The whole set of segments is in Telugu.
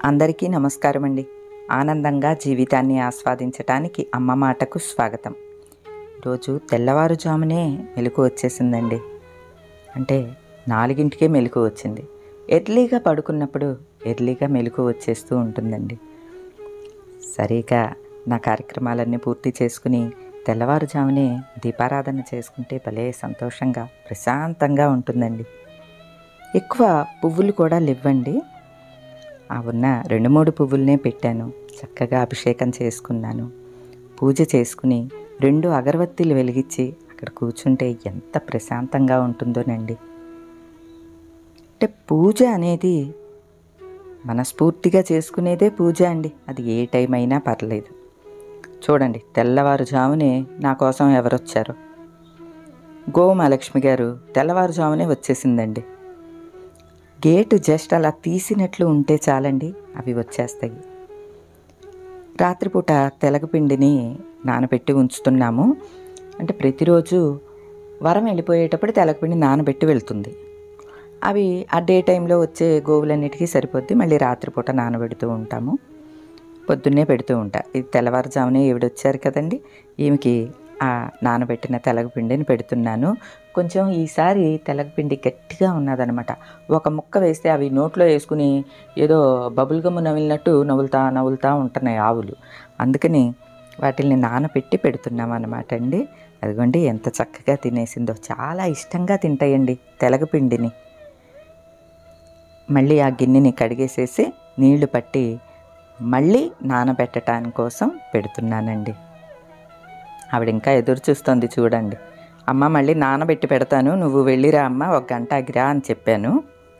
అందరికీ నమస్కారం అండి ఆనందంగా జీవితాన్ని ఆస్వాదించటానికి అమ్మ మాటకు స్వాగతం ఈరోజు తెల్లవారుజామునే మెలకు వచ్చేసిందండి అంటే నాలుగింటికే మెలకు వచ్చింది ఎర్లీగా పడుకున్నప్పుడు ఎర్లీగా మెలకు వచ్చేస్తూ ఉంటుందండి సరిగా నా కార్యక్రమాలన్నీ పూర్తి చేసుకుని తెల్లవారుజామునే దీపారాధన చేసుకుంటే భలే సంతోషంగా ప్రశాంతంగా ఉంటుందండి ఎక్కువ పువ్వులు కూడా లేవ్వండి ఆ ఉన్న రెండు మూడు పువ్వులనే పెట్టాను చక్కగా అభిషేకం చేసుకున్నాను పూజ చేసుకుని రెండు అగరబత్తీలు వెలిగించి అక్కడ కూర్చుంటే ఎంత ప్రశాంతంగా ఉంటుందోనండి అంటే పూజ అనేది మనస్ఫూర్తిగా చేసుకునేదే పూజ అండి అది ఏ టైం అయినా పర్లేదు చూడండి తెల్లవారుజామునే నా కోసం ఎవరొచ్చారు గోమాలక్ష్మి గారు తెల్లవారుజామునే వచ్చేసిందండి గేటు జస్ట్ అలా తీసినట్లు ఉంటే చాలండి అవి వచ్చేస్తాయి రాత్రిపూట తెలగపిండిని నానబెట్టి ఉంచుతున్నాము అంటే ప్రతిరోజు వరం వెళ్ళిపోయేటప్పుడు తెలగపిండి నానబెట్టి వెళ్తుంది అవి ఆ డే టైంలో వచ్చే గోవులన్నిటికీ సరిపోద్ది మళ్ళీ రాత్రిపూట నానబెడుతూ ఉంటాము పొద్దున్నే పెడుతూ ఉంటా ఇది తెల్లవారుజామునే ఈవిడొచ్చారు కదండి ఈమెకి ఆ నానబెట్టిన తెలగపిండిని పెడుతున్నాను కొంచెం ఈసారి తెలగపిండి గట్టిగా ఉన్నదనమాట ఒక ముక్క వేస్తే అవి నోట్లో వేసుకుని ఏదో బబుల్ గమ్ము నవిలినట్టు నవ్వులుతా నవ్వులుతా ఉంటున్నాయి ఆవులు అందుకని వాటిని నానబెట్టి పెడుతున్నాం అనమాట అండి అదిగోండి ఎంత చక్కగా తినేసిందో చాలా ఇష్టంగా తింటాయండి తెలగపిండిని మళ్ళీ ఆ గిన్నెని కడిగేసేసి నీళ్లు పట్టి మళ్ళీ నానబెట్టడానికి కోసం పెడుతున్నానండి ఆవిడ ఇంకా ఎదురు చూస్తుంది చూడండి అమ్మ మళ్ళీ నానబెట్టి పెడతాను నువ్వు వెళ్ళిరా అమ్మ ఒక గంట ఆగిరా అని చెప్పాను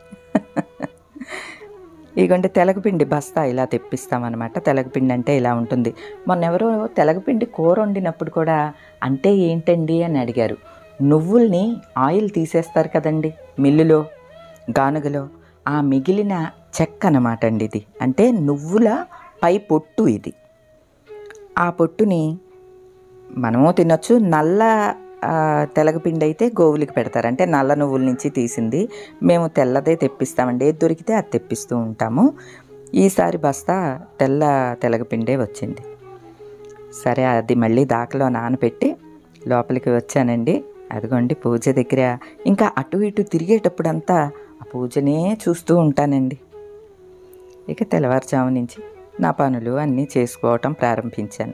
ఇగోండి తెలగపిండి బస్తా ఇలా తెప్పిస్తామన్నమాట తెలగపిండి అంటే ఇలా ఉంటుంది మొన్న ఎవరో తెలగపిండి కూర వండినప్పుడు కూడా అంటే ఏంటండి అని అడిగారు నువ్వుల్ని ఆయిల్ తీసేస్తారు కదండి మిల్లులో గానుగలో ఆ మిగిలిన చెక్క అన్నమాట అండి ఇది అంటే నువ్వుల పై పొట్టు ఇది ఆ పొట్టుని మనము తినొచ్చు నల్ల ఆ, తెలగపిండి అయితే గోవులకి పెడతారు అంటే నల్ల నువ్వుల నుంచి తీసింది మేము తెల్లదే తెప్పిస్తామండి ఏది దొరికితే అది తెప్పిస్తూ ఉంటాము ఈసారి బస్తా తెల్ల తెలగపిండే వచ్చింది సరే అది మళ్ళీ దాకలో నానబెట్టి లోపలికి వచ్చానండి అదిగోండి పూజ దగ్గర ఇంకా అటు ఇటు తిరిగేటప్పుడంతా ఆ పూజనే చూస్తూ ఉంటానండి ఇక తెల్లవారుజాము నుంచి నా పనులు అన్నీ చేసుకోవటం ప్రారంభించాను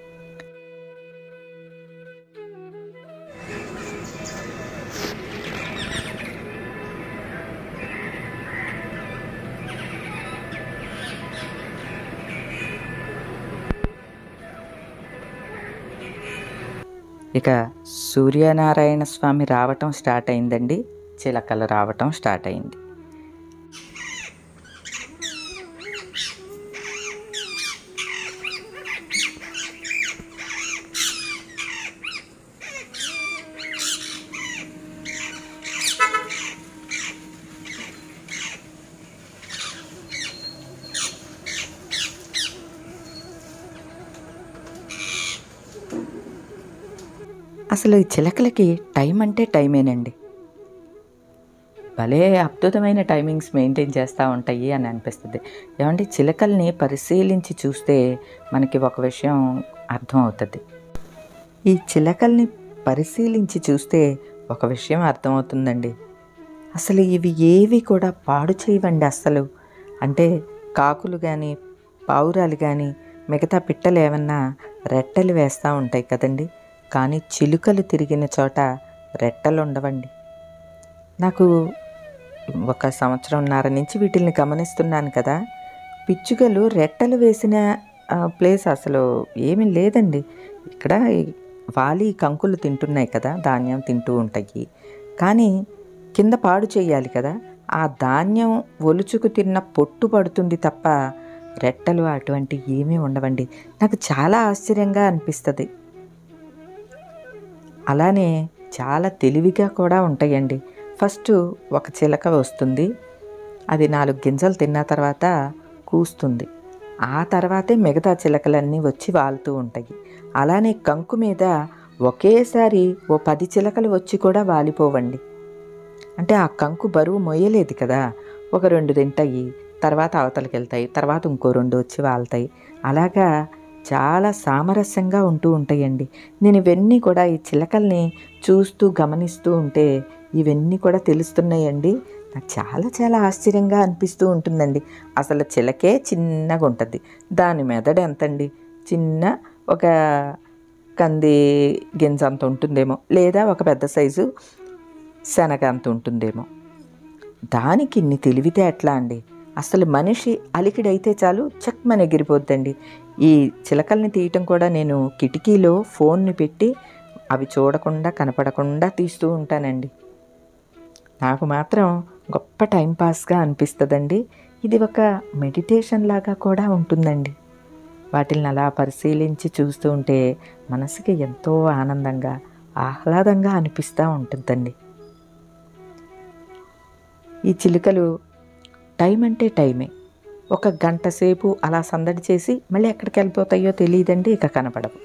ఇక సూర్యనారాయణ స్వామి రావటం స్టార్ట్ అయిందండి చిలకలు రావటం స్టార్ట్ అయింది అసలు ఈ చిలకలకి టైం అంటే టైమేనండి భలే అద్భుతమైన టైమింగ్స్ మెయింటైన్ చేస్తూ ఉంటాయి అని అనిపిస్తుంది ఏమంటే చిలకల్ని పరిశీలించి చూస్తే మనకి ఒక విషయం అర్థం అవుతుంది ఈ చిలకల్ని పరిశీలించి చూస్తే ఒక విషయం అర్థమవుతుందండి అసలు ఇవి ఏవి కూడా పాడు చేయవండి అస్సలు అంటే కాకులు కానీ పావురాలు కానీ మిగతా పిట్టలు ఏమన్నా రెట్టలు వేస్తూ ఉంటాయి కదండి కానీ చిలుకలు తిరిగిన చోట రెట్టలు ఉండవండి నాకు ఒక సంవత్సరంన్నర నుంచి వీటిని గమనిస్తున్నాను కదా పిచ్చుకలు రెట్టలు వేసిన ఆ, ప్లేస్ అసలు ఏమీ లేదండి ఇక్కడ ఈ వాలి కంకులు తింటున్నాయి కదా ధాన్యం తింటూ ఉంటాయి కానీ కింద పాడు చేయాలి కదా ఆ ధాన్యం ఒలుచుకు తిన్న పొట్టు పడుతుంది తప్ప రెట్టలు అటువంటి ఏమీ ఉండవండి నాకు చాలా ఆశ్చర్యంగా అనిపిస్తుంది అలానే చాలా తెలివిగా కూడా ఉంటాయండి ఫస్ట్ ఒక చిలక వస్తుంది అది నాలుగు గింజలు తిన్న తర్వాత కూస్తుంది ఆ తర్వాతే మిగతా చిలకలన్నీ వచ్చి వాలుతూ ఉంటాయి అలానే కంకు మీద ఒకేసారి ఓ పది చిలకలు వచ్చి కూడా వాలిపోవండి అంటే ఆ కంకు బరువు మొయ్యలేదు కదా ఒక రెండు తింటాయి తర్వాత అవతలకి వెళ్తాయి తర్వాత ఇంకో రెండు వచ్చి వాళ్తాయి అలాగా చాలా సామరస్యంగా ఉంటూ ఉంటాయండి నేను ఇవన్నీ కూడా ఈ చిలకల్ని చూస్తూ గమనిస్తూ ఉంటే ఇవన్నీ కూడా తెలుస్తున్నాయండి నాకు చాలా చాలా ఆశ్చర్యంగా అనిపిస్తూ ఉంటుందండి అసలు చిలకే చిన్నగా ఉంటుంది దాని మెదడు ఎంతండి చిన్న ఒక కంది గింజ అంత ఉంటుందేమో లేదా ఒక పెద్ద సైజు శనగ అంత ఉంటుందేమో దానికి ఇన్ని తెలివితే ఎట్లా అండి అసలు మనిషి అలికిడైతే చాలు చక్మని ఎగిరిపోద్దండి ఈ చిలకల్ని తీయటం కూడా నేను కిటికీలో ఫోన్ని పెట్టి అవి చూడకుండా కనపడకుండా తీస్తూ ఉంటానండి నాకు మాత్రం గొప్ప టైంపాస్గా అనిపిస్తుందండి ఇది ఒక మెడిటేషన్ లాగా కూడా ఉంటుందండి వాటిని అలా పరిశీలించి చూస్తూ ఉంటే మనసుకి ఎంతో ఆనందంగా ఆహ్లాదంగా అనిపిస్తూ ఉంటుందండి ఈ చిలుకలు టైం అంటే టైమే ఒక గంట సేపు అలా సందడి చేసి మళ్ళీ ఎక్కడికి వెళ్ళిపోతాయో తెలియదండి ఇక కనపడవు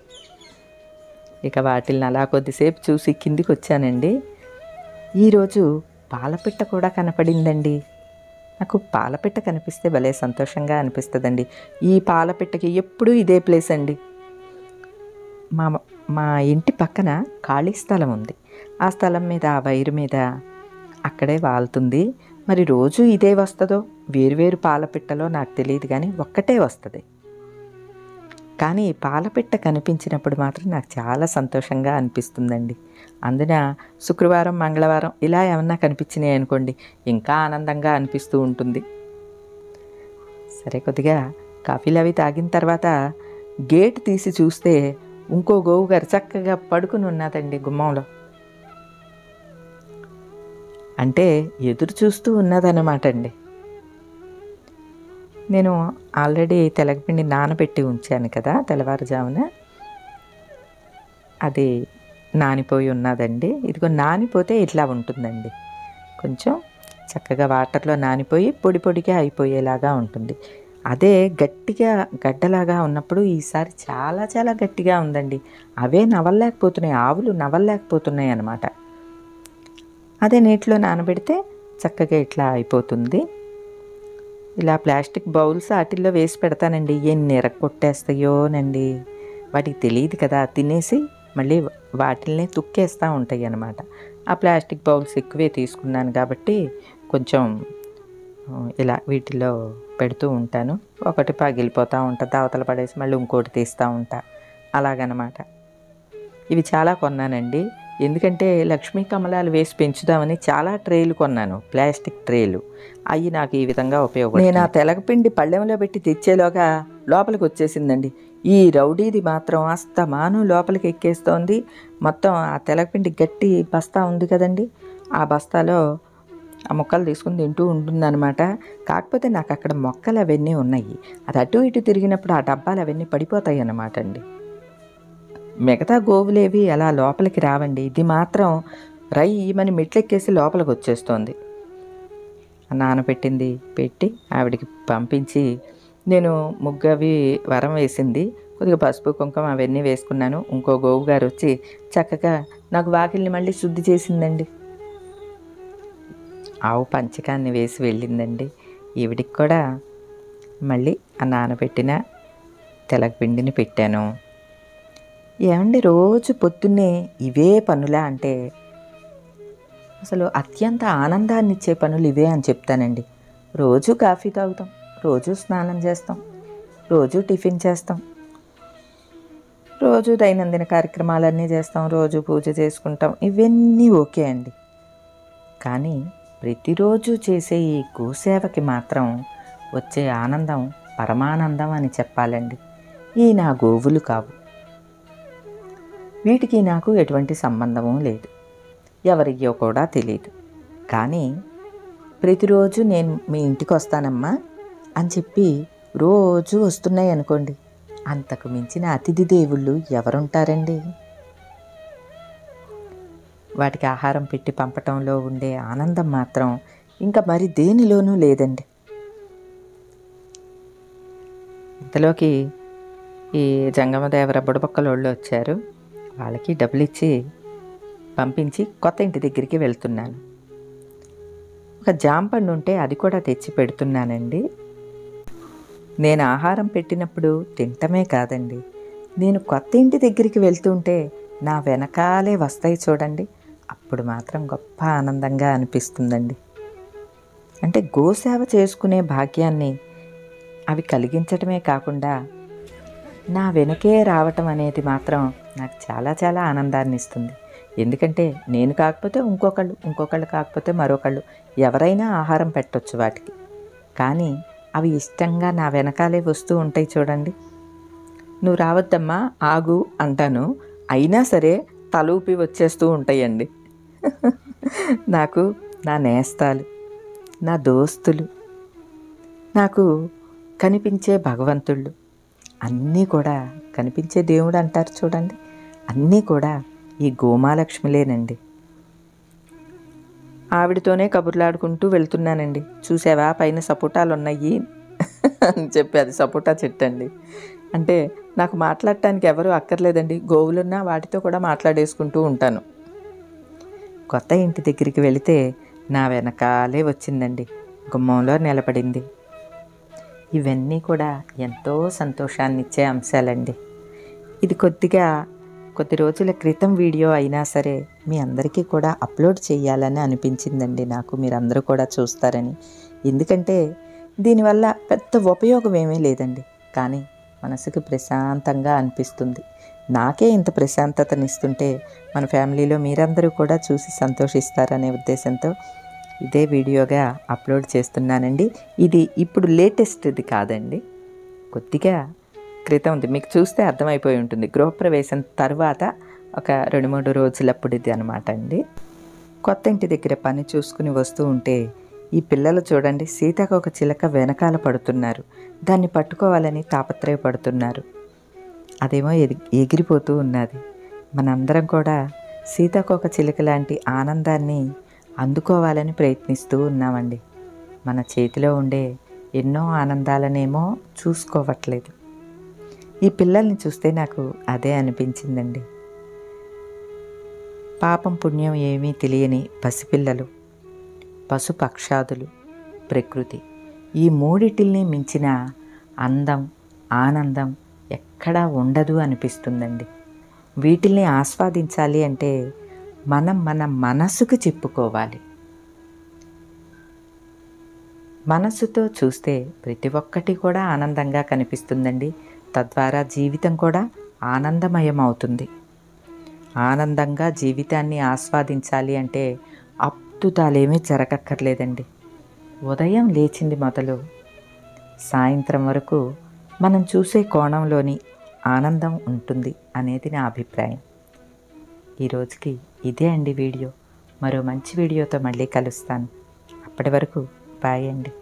ఇక వాటిని అలా కొద్దిసేపు చూసి కిందికి వచ్చానండి ఈరోజు పాలపిట్ట కూడా కనపడిందండి నాకు పాలపిట్ట కనిపిస్తే భలే సంతోషంగా అనిపిస్తుందండి ఈ పాలపిట్టకి ఎప్పుడూ ఇదే ప్లేస్ అండి మా మా ఇంటి పక్కన ఖాళీ స్థలం ఉంది ఆ స్థలం మీద ఆ వైరు మీద అక్కడే వాలుతుంది మరి రోజు ఇదే వస్తుందో వేరువేరు పాలపిట్టలో నాకు తెలియదు కానీ ఒక్కటే వస్తుంది కానీ ఈ పాలపిట్ట కనిపించినప్పుడు మాత్రం నాకు చాలా సంతోషంగా అనిపిస్తుందండి అందున శుక్రవారం మంగళవారం ఇలా ఏమన్నా కనిపించినాయి అనుకోండి ఇంకా ఆనందంగా అనిపిస్తూ ఉంటుంది సరే కొద్దిగా కాఫీలు అవి తాగిన తర్వాత గేట్ తీసి చూస్తే ఇంకో గోవు గారు చక్కగా పడుకుని ఉన్నదండి గుమ్మంలో అంటే ఎదురు చూస్తూ ఉన్నదన్నమాట అండి నేను ఆల్రెడీ తెలగపిండి నానబెట్టి ఉంచాను కదా తెల్లవారుజామున అది నానిపోయి ఉన్నదండి ఇదిగో నానిపోతే ఇట్లా ఉంటుందండి కొంచెం చక్కగా వాటర్లో నానిపోయి పొడి పొడిగా అయిపోయేలాగా ఉంటుంది అదే గట్టిగా గడ్డలాగా ఉన్నప్పుడు ఈసారి చాలా చాలా గట్టిగా ఉందండి అవే నవలలేకపోతున్నాయి ఆవులు నవలలేకపోతున్నాయి అన్నమాట అదే నీటిలో నానబెడితే చక్కగా ఇట్లా అయిపోతుంది ఇలా ప్లాస్టిక్ బౌల్స్ వాటిల్లో వేసి పెడతానండి ఎన్ని ఎరగొట్టేస్తాయోనండి వాటికి తెలియదు కదా తినేసి మళ్ళీ వాటిల్ని తుక్కేస్తూ ఉంటాయి అన్నమాట ఆ ప్లాస్టిక్ బౌల్స్ ఎక్కువే తీసుకున్నాను కాబట్టి కొంచెం ఆ, ఇలా వీటిలో పెడుతూ ఉంటాను ఒకటి పగిలిపోతూ ఉంటుంది అవతల పడేసి మళ్ళీ ఇంకోటి తీస్తూ ఉంటా అలాగనమాట ఇవి చాలా కొన్నానండి ఎందుకంటే లక్ష్మీ కమలాలు వేసి పెంచుదామని చాలా ట్రేలు కొన్నాను ప్లాస్టిక్ ట్రేలు అవి నాకు ఈ విధంగా ఉపయోగపడు నేను ఆ తెలగపిండి పళ్ళెంలో పెట్టి తెచ్చేలోగా లోపలికి వచ్చేసిందండి ఈ రౌడీది మాత్రం అస్తమాను లోపలికి ఎక్కేస్తోంది మొత్తం ఆ తెలగపిండి గట్టి బస్తా ఉంది కదండి ఆ బస్తాలో ఆ మొక్కలు తీసుకుని తింటూ ఉంటుందన్నమాట కాకపోతే నాకు అక్కడ మొక్కలు అవన్నీ ఉన్నాయి అది అటు ఇటు తిరిగినప్పుడు ఆ డబ్బాలు అవన్నీ పడిపోతాయి అన్నమాట అండి మిగతా గోవులేవి అలా లోపలికి రావండి ఇది మాత్రం రై ఈమని మెట్లెక్కేసి లోపలికి వచ్చేస్తోంది ఆ నానబెట్టింది పెట్టి ఆవిడికి పంపించి నేను ముగ్గు అవి వరం వేసింది కొద్దిగా పసుపు కుంకుమ అవన్నీ వేసుకున్నాను ఇంకో గోవు గారు వచ్చి చక్కగా నాకు వాకిల్ని మళ్ళీ శుద్ధి చేసిందండి ఆవు పంచకాన్ని వేసి వెళ్ళిందండి ఈవిడికి కూడా మళ్ళీ ఆ నానబెట్టిన తెలగపిండిని పెట్టాను ఏమండి రోజు పొద్దున్నే ఇవే పనులా అంటే అసలు అత్యంత ఆనందాన్ని ఇచ్చే పనులు ఇవే అని చెప్తానండి రోజు కాఫీ తాగుతాం రోజు స్నానం చేస్తాం రోజు టిఫిన్ చేస్తాం రోజు దైనందిన కార్యక్రమాలన్నీ చేస్తాం రోజు పూజ చేసుకుంటాం ఇవన్నీ ఓకే అండి కానీ ప్రతిరోజు చేసే ఈ గోసేవకి మాత్రం వచ్చే ఆనందం పరమానందం అని చెప్పాలండి ఈ నా గోవులు కావు వీటికి నాకు ఎటువంటి సంబంధము లేదు ఎవరికో కూడా తెలియదు కానీ ప్రతిరోజు నేను మీ ఇంటికి వస్తానమ్మా అని చెప్పి రోజు వస్తున్నాయి అనుకోండి అంతకు మించిన అతిథి దేవుళ్ళు ఎవరుంటారండి వాటికి ఆహారం పెట్టి పంపటంలో ఉండే ఆనందం మాత్రం ఇంకా మరి దేనిలోనూ లేదండి ఇంతలోకి ఈ జంగమదేవర బుడబొక్కలోళ్ళు వచ్చారు వాళ్ళకి డబ్బులు ఇచ్చి పంపించి కొత్త ఇంటి దగ్గరికి వెళ్తున్నాను ఒక జాంపండు ఉంటే అది కూడా తెచ్చి పెడుతున్నానండి నేను ఆహారం పెట్టినప్పుడు తింటమే కాదండి నేను కొత్త ఇంటి దగ్గరికి వెళ్తుంటే నా వెనకాలే వస్తాయి చూడండి అప్పుడు మాత్రం గొప్ప ఆనందంగా అనిపిస్తుందండి అంటే గోసేవ చేసుకునే భాగ్యాన్ని అవి కలిగించటమే కాకుండా నా వెనకే రావటం అనేది మాత్రం నాకు చాలా చాలా ఆనందాన్ని ఇస్తుంది ఎందుకంటే నేను కాకపోతే ఇంకొకళ్ళు ఇంకొకళ్ళు కాకపోతే మరొకళ్ళు ఎవరైనా ఆహారం పెట్టొచ్చు వాటికి కానీ అవి ఇష్టంగా నా వెనకాలే వస్తూ ఉంటాయి చూడండి నువ్వు రావద్దమ్మా ఆగు అంటాను అయినా సరే తలూపి వచ్చేస్తూ ఉంటాయండి నాకు నా నేస్తాలు నా దోస్తులు నాకు కనిపించే భగవంతుళ్ళు అన్నీ కూడా కనిపించే దేవుడు అంటారు చూడండి అన్నీ కూడా ఈ గోమాలక్ష్మిలేనండి ఆవిడతోనే కబుర్లాడుకుంటూ వెళ్తున్నానండి చూసావా పైన సపోటాలు ఉన్నాయి అని చెప్పి అది సపోటా చెట్టు అండి అంటే నాకు మాట్లాడటానికి ఎవరు అక్కర్లేదండి గోవులున్నా వాటితో కూడా మాట్లాడేసుకుంటూ ఉంటాను కొత్త ఇంటి దగ్గరికి వెళితే నా వెనకాలే వచ్చిందండి గుమ్మంలో నిలబడింది ఇవన్నీ కూడా ఎంతో సంతోషాన్ని ఇచ్చే అంశాలండి ఇది కొద్దిగా కొద్ది రోజుల క్రితం వీడియో అయినా సరే మీ అందరికీ కూడా అప్లోడ్ చేయాలని అనిపించిందండి నాకు మీరందరూ కూడా చూస్తారని ఎందుకంటే దీనివల్ల పెద్ద ఉపయోగం ఏమీ లేదండి కానీ మనసుకి ప్రశాంతంగా అనిపిస్తుంది నాకే ఇంత ప్రశాంతతనిస్తుంటే మన ఫ్యామిలీలో మీరందరూ కూడా చూసి సంతోషిస్తారనే ఉద్దేశంతో ఇదే వీడియోగా అప్లోడ్ చేస్తున్నానండి ఇది ఇప్పుడు లేటెస్ట్ది కాదండి కొద్దిగా క్రితం ఉంది మీకు చూస్తే అర్థమైపోయి ఉంటుంది గృహప్రవేశం తర్వాత ఒక రెండు మూడు రోజులప్పుడుది అనమాట అండి కొత్త ఇంటి దగ్గర పని చూసుకుని వస్తూ ఉంటే ఈ పిల్లలు చూడండి సీతాకోక చిలక వెనకాల పడుతున్నారు దాన్ని పట్టుకోవాలని తాపత్రయపడుతున్నారు అదేమో ఎది ఎగిరిపోతూ ఉన్నది మనందరం కూడా సీతాకోక చిలుక లాంటి ఆనందాన్ని అందుకోవాలని ప్రయత్నిస్తూ ఉన్నామండి మన చేతిలో ఉండే ఎన్నో ఆనందాలనేమో చూసుకోవట్లేదు ఈ పిల్లల్ని చూస్తే నాకు అదే అనిపించిందండి పాపం పుణ్యం ఏమీ తెలియని పసిపిల్లలు పశుపక్షాదులు ప్రకృతి ఈ మూడిటిల్ని మించిన అందం ఆనందం ఎక్కడా ఉండదు అనిపిస్తుందండి వీటిల్ని ఆస్వాదించాలి అంటే మనం మన మనసుకు చెప్పుకోవాలి మనసుతో చూస్తే ప్రతి ఒక్కటి కూడా ఆనందంగా కనిపిస్తుందండి తద్వారా జీవితం కూడా ఆనందమయం అవుతుంది ఆనందంగా జీవితాన్ని ఆస్వాదించాలి అంటే అద్భుతాలేమీ జరగక్కర్లేదండి ఉదయం లేచింది మొదలు సాయంత్రం వరకు మనం చూసే కోణంలోని ఆనందం ఉంటుంది అనేది నా అభిప్రాయం ఈరోజుకి ఇదే అండి వీడియో మరో మంచి వీడియోతో మళ్ళీ కలుస్తాను అప్పటి వరకు బాయ్ అండి